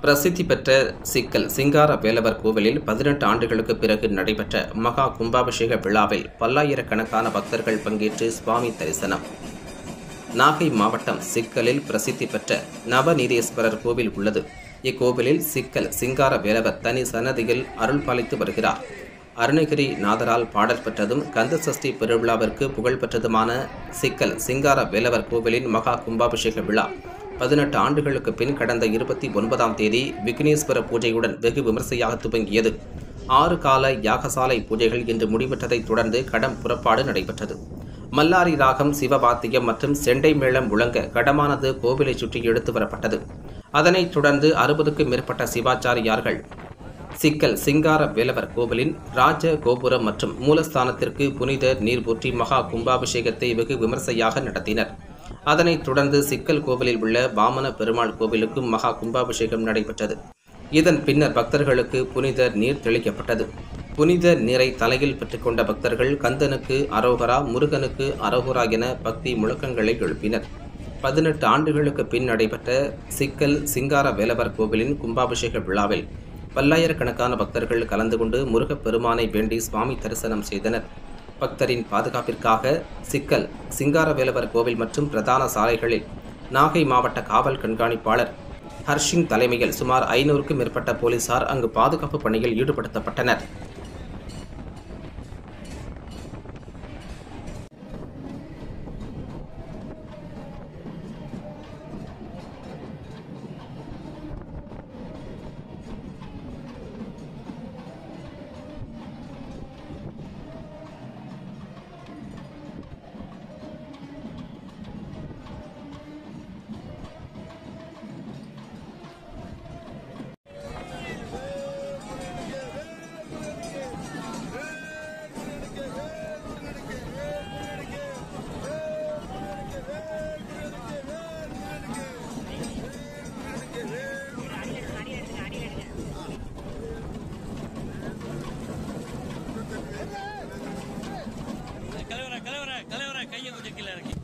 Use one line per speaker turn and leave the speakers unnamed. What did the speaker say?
பிரசித்தி பெற்ற சிக்கல் சிங்கார வேலவர் கோவிலில் பதினெட்டு ஆண்டுகளுக்கு பிறகு நடைபெற்ற மகா கும்பாபிஷேக விழாவில் பல்லாயிரக்கணக்கான பக்தர்கள் பங்கேற்று சுவாமி தரிசனம் நாகை மாவட்டம் சிக்கலில் பிரசித்தி பெற்ற நவநீதேஸ்வரர் கோவில் உள்ளது இக்கோவிலில் சிக்கல் சிங்கார வேலவர் தனி சன்னதியில் அருள் பாலித்து வருகிறார் அருணகிரி நாதரால் பாடல் பெற்றதும் கந்தசஷ்டி பெருவிழாவிற்கு புகழ் பெற்றதுமான சிக்கல் சிங்கார வேலவர் கோவிலின் மகா கும்பாபிஷேக விழா பதினெட்டு ஆண்டுகளுக்கு பின் கடந்த இருபத்தி ஒன்பதாம் தேதி விக்னேஸ்வர பூஜையுடன் வெகு விமர்சையாக துவங்கியது ஆறு கால யாகசாலை பூஜைகள் இன்று முடிவற்றதைத் தொடர்ந்து கடம் புறப்பாடு நடைபெற்றது மல்லாரி ராகம் சிவவாத்தியம் மற்றும் செண்டை மேளம் முழங்க கடமானது கோவிலை சுற்றி எடுத்து வரப்பட்டது அதனைத் தொடர்ந்து அறுபதுக்கும் மேற்பட்ட சிவாச்சாரியார்கள் சிக்கல் சிங்கார வேலவர் கோவிலின் ராஜ கோபுரம் மற்றும் மூலஸ்தானத்திற்கு புனித நீர் ஊற்றி மகா கும்பாபிஷேகத்தை வெகு விமர்சையாக நடத்தினர் அதனைத் தொடர்ந்து சிக்கல் கோவிலில் உள்ள வாமன பெருமாள் கோவிலுக்கும் மகா கும்பாபிஷேகம் நடைபெற்றது இதன் பின்னர் பக்தர்களுக்கு புனித நீர் தெளிக்கப்பட்டது புனித நீரை தலையில் பெற்றுக்கொண்ட பக்தர்கள் கந்தனுக்கு அரோகரா முருகனுக்கு அரோகரா என பக்தி முழக்கங்களை எழுப்பினர் பதினெட்டு ஆண்டுகளுக்கு பின் நடைபெற்ற சிக்கல் சிங்கார வேலவர் கோவிலின் கும்பாபிஷேக விழாவில் பல்லாயிரக்கணக்கான பக்தர்கள் கலந்து கொண்டு முருகப் பெருமானை வேண்டி சுவாமி தரிசனம் செய்தனர் பக்தரின் பாதுகாப்பிற்காக சிக்கல் சிங்காரவேலவர் கோவில் மற்றும் பிரதான சாலைகளில் நாகை மாவட்ட காவல் கண்காணிப்பாளர் ஹர்ஷிங் தலைமையில் சுமார் ஐநூறுக்கும் மேற்பட்ட போலீசார் அங்கு பாதுகாப்பு பணியில் ஈடுபடுத்தப்பட்டனர்
கலவர கலவர கலவர கையை கொஞ்சம் கீழே இறக்கி